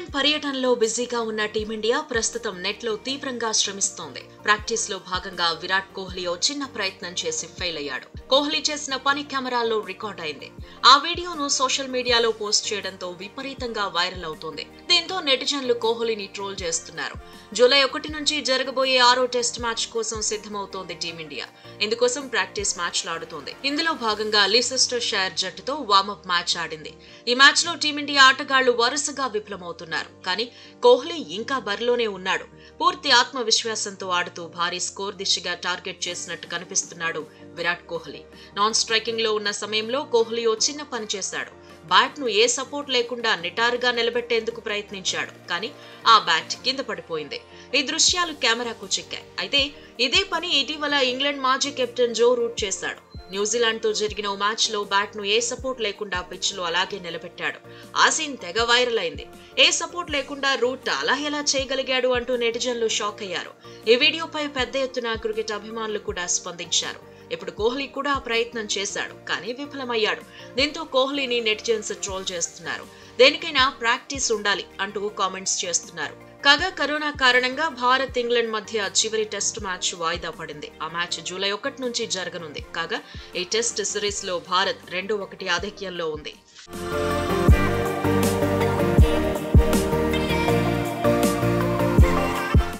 పర్యటనలో బిజీగా ఉన్న టీమిండియా ప్రస్తుతం నెట్లో తీవ్రంగా శ్రమిస్తోంది ప్రాక్టీస్ లో భాగంగా విరాట్ కోహ్లీ ఓ చిన్న ప్రయత్నం చేసి ఫెయిల్ అయ్యాడు కోహ్లీ చేసిన పని కెమెరాల్లో రికార్డ్ అయింది ఆ వీడియోను సోషల్ మీడియాలో పోస్ట్ చేయడంతో విపరీతంగా వైరల్ అవుతోంది దీంతో నెటిజన్లు కోహ్లీని ట్రోల్ చేస్తున్నారు జూలై ఒకటి నుంచి జరగబోయే ఆరో టెస్ట్ మ్యాచ్ కోసం సిద్ధమవుతోంది టీమిండియా ఇందుకోసం ప్రాక్టీస్ మ్యాచ్లు ఆడుతోంది ఇందులో భాగంగా లీసెస్టర్ షైర్ జట్టుతో వార్మప్ మ్యాచ్ ఆడింది ఈ మ్యాచ్ లో టీమిండియా ఆటగాళ్లు వరుసగా విఫలమవుతున్నారు కానీ కోహ్లీ ఇంకా బరిలోనే ఉన్నాడు పూర్తి ఆత్మవిశ్వాసంతో ఆడుతూ భారీ స్కోర్ దిశగా టార్గెట్ చేసినట్టు కనిపిస్తున్నాడు విరాట్ కోహ్లీ నాన్ స్ట్రైకింగ్ లో ఉన్న సమయంలో కోహ్లీ ఓ చిన్న పని చేశాడు బ్యాట్ ను ఏ సపోర్ట్ లేకుండా నిటారుగా నిలబెట్టేందుకు ప్రయత్నించాడు కానీ ఆ బ్యాట్ కింద పడిపోయింది ఈ దృశ్యాలు కెమెరాకు చిక్కాయి అయితే ఇదే పని ఇటీవల ఇంగ్లాండ్ మాజీ కెప్టెన్ జో రూట్ చేశాడు న్యూజిలాండ్ తో జరిగిన ఓ మ్యాచ్ లో బ్యాట్ ను ఏ సపోర్ట్ లేకుండా పిచ్ లో అలాగే నిలబెట్టాడు ఆ సీన్ తెగ వైరల్ అయింది ఏ సపోర్ట్ లేకుండా రూట్ అలా ఎలా చేయగలిగాడు అంటూ నెటిజన్లు షాక్ అయ్యారు ఈ వీడియోపై పెద్ద ఎత్తున క్రికెట్ అభిమానులు కూడా స్పందించారు ఇప్పుడు కోహ్లీ కూడా ఆ ప్రయత్నం చేశాడు కానీ విఫలమయ్యాడు దీంతో కోహ్లీని నెటిజన్స్ ట్రోల్ చేస్తున్నారు దేనికైనా ప్రాక్టీస్ ఉండాలి అంటూ కామెంట్స్ చేస్తున్నారు కాగా కరోనా కారణంగా భారత్ ఇంగ్లాండ్ మధ్య చివరి టెస్ట్ మ్యాచ్ వాయిదా పడింది ఆ మ్యాచ్ జూలై ఒకటి నుంచి జరగనుంది కాగా ఈ టెస్ట్ సిరీస్ లో భారత్ రెండు ఒకటి ఆధిక్యంలో ఉంది